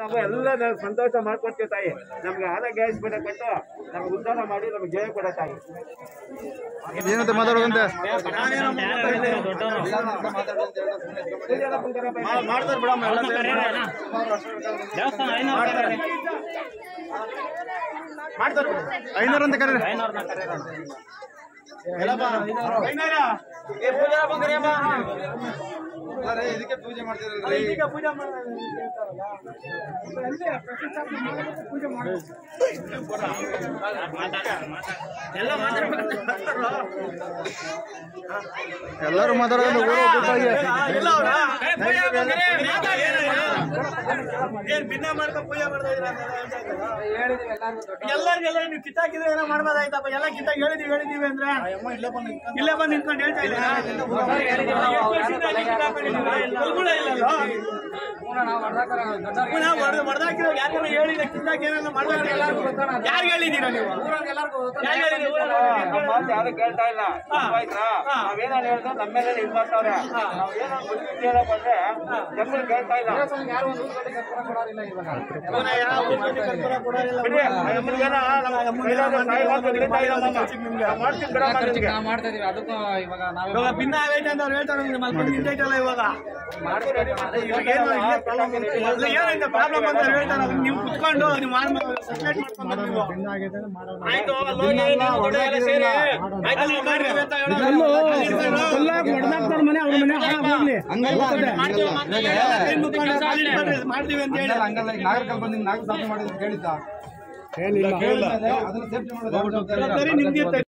ನಾವು ಎಲ್ಲ ನಾವು ಸಂತೋಷ ಮಾಡ್ಕೊಡ್ತೀವಿ ತಾಯಿ ನಮ್ಗೆ ಆರೋಗ್ಯ ಐಶ್ವರ್ಯ ಕೊಟ್ಟು ನಮ್ಗೆ ಉದ್ಧಾರ ಮಾಡಿ ನಮ್ಗೆ ಜಯ ಕೊಡ ತಾಯಿ ಏನಂತ ಮಾತಾಡೋದಂತೆ ಮಾಡ್ತಾರೆ ಬಿಡಮ್ಮ ಎಲ್ಲ ಮಾಡ್ತಾರೆ ಮಾಡ್ತಾರೆ ಬಿಡು. ಐನೂರು ಅಂತ ಕರೀರಿ ಎಲ್ಲಪ್ಪ? ಐನೂರ? ಏ, ಪೂಜೆ ಬಂದ್ರಿ ಅಮ್ಮ. ಇದಕ್ಕೆ ಪೂಜೆ ಮಾಡ್ತಿರಲ್ರಿ ಅಲ್ಲ, ಇದೀಗ ಪೂಜೆ ಮಾಡೋದು ಅಂತ ಹೇಳ್ತಾರಲ್ಲ. ಅಲ್ಲೇ ಪ್ರತಿಷ್ಠಾಪನೆ ಮಾಡೋದಕ್ಕೆ ಪೂಜೆ ಮಾಡೋದು. ಎಲ್ಲ ಮಾತಾಡ್ಬೇಕು ಎಲ್ಲರೂ ಮಾತಾಡೋದು ಊರು ಒಗ್ಗಟ್ಟಾಗಿ ಎಲ್ಲ ಅವ್ರಾ? ಏನ್ ಭಿನ್ನ ಮಾಡ್ಕೊಂಡ್ ಪೂಜೆ ಮಾಡ್ತಾ ಇದ್ದೀರಾ ಅಂತ ಹೇಳ್ತಾ ಇದ್ದೀರಾ? ಎಲ್ಲರಿಗೆಲ್ಲ ನೀವು ಕಿತ್ತಾಕಿದ್ರೆ ಏನೋ ಮಾಡ್ಬೋದಾಯ್ತಪ್ಪ ಎಲ್ಲ ಕಿತ್ತಾಗಿ ಹೇಳಿದೀವಿ ಹೇಳಿದೀವಿ ಅಂದ್ರೆ ಇಲ್ಲೇ ಬಂದು ನಿಂತ್ಕೊಂಡು ಹೇಳ್ತಾ ಇದ್ದೀರಾ ಎಷ್ಟು ವರ್ಷದಿಂದ ಅಲ್ಲಿ ಕಿತ್ತಾಕೊಂಡಿದ್ದೀರಾ? ಕಲ್ಗುಳ ಇಲ್ಲಲ್ವಾ? ಪುನಃ ಹೊಡ್ದು- ಹೊಡ್ದಾಕಿರೋ ಯಾರ್ಗಾರ ಹೇಳಿಲ್ಲ ಕಿತ್ತಾಕಿ ಏನಾರ ಮಾಡ್ಬೇಕು ಯಾರಿಗೆ ಹೇಳಿದ್ದೀರಾ ನೀವು ಯಾರ್ಗ್ ಹೇಳಿದ್ದೀರಾ? ಊರಲ್ಲಿ ಯಾರು ಕೇಳ್ತಾ ಇಲ್ಲ ಆಯ್ತಾ ಹಾ. ನಾವೇನೋ ಹೇಳಿದ್ರೆ ನಮ್ಮ ಮೇಲೆ ಇದು ಮಾಡ್ತಾವ್ರೆ ನಾವೇನೋ ಬುದ್ಧಿ ಕೇಳಕ್ ಬಂದ್ರೆ ಜನಗಳು ಕೇಳ್ತಾ ಇಲ್ಲ ಪುನಃ ಯಾವ ಊರಲ್ಲಿ ಕರ್ಪೂರ ಕೊಡೋರಿಲ್ಲ. ಬಿಡಿ, ನಮ್ಮನ್ಗೇನೋ ನಮ್ಮ ಕೈಲಾದ ಸಹಾಯ ಮಾಡ್ಕೊಂಡು ಹಿಡಿತಾ ಇಲ್ಲ ನಮ್ಮ. ನಾವು ಮಾಡ್ತೀವಿ ಬಿಡಮ್ಮ ನಿಮ್ಗೆ. ಇವಾಗ ಭಿನ್ನ ಆಗೈತೆ ಅಂತ ಅವ್ರು ಹೇಳ್ತಾರೆ ನಿಮ್ಗೆ ಮಲ್ಕೊಂಡು ನಿಂತೈತಲ್ಲ ಇವಾಗ ಇವಾಗ ಏನು ಇಲ್ಲೇ problem ಅಂತ ಇಲ್ಲ. ಏನೈತೆ ಪ್ರಾಬ್ಲಮ್ ಅಂತ ಅವ್ರು ಹೇಳ್ತಾರೆ ಅದನ್ನ ನೀವು ಕುತ್ಕೊಂಡು ನೀವು ಮಾಡ್ಬೇಕು ಸಬ್ಮಿಟ್ ಮಾಡ್ಕೊಂಡು ನೀವು ಆಯ್ತು ಅಲ್ಲಿ ಹೋಗಿ ನೀವು ದೊಡ್ಡ ಎಲ್ಲ ಸೇರಿ ಆಯ್ತು ನೀವು ಮಾಡ್ರಿ ಅಂತ ಹೇಳೋದು. ಅಲ್ಲಿ ಇಟ್ಕೊಂಡು ಮನೆ ಅವ್ರ ಮನೆ ಮಾಡ್ತೀವಿ ಮಾಡ್ತೀವಿ. ಕೈ ಮುಗ್ಕೊಂಡು ಕಾಲ್ ಇಟ್ಕೊಂಡ್ರೆ ಮಾಡ್ತೀವಿ ಅಂತ ಹೇಳಿ ಹಂಗಲ್ಲ ಈಗ ನಾಗರಿಕಲ್ ಬಂದು ನಾಗರಿಕ ಸ್ಥಾಪನೆ ಮಾಡಿದ್ರೆ ಕೇಳಿದ್ದ ಜವಾಬ್ದಾರಿ ನಿಮ್ಗೆ ಇರ್ತೈತೆ.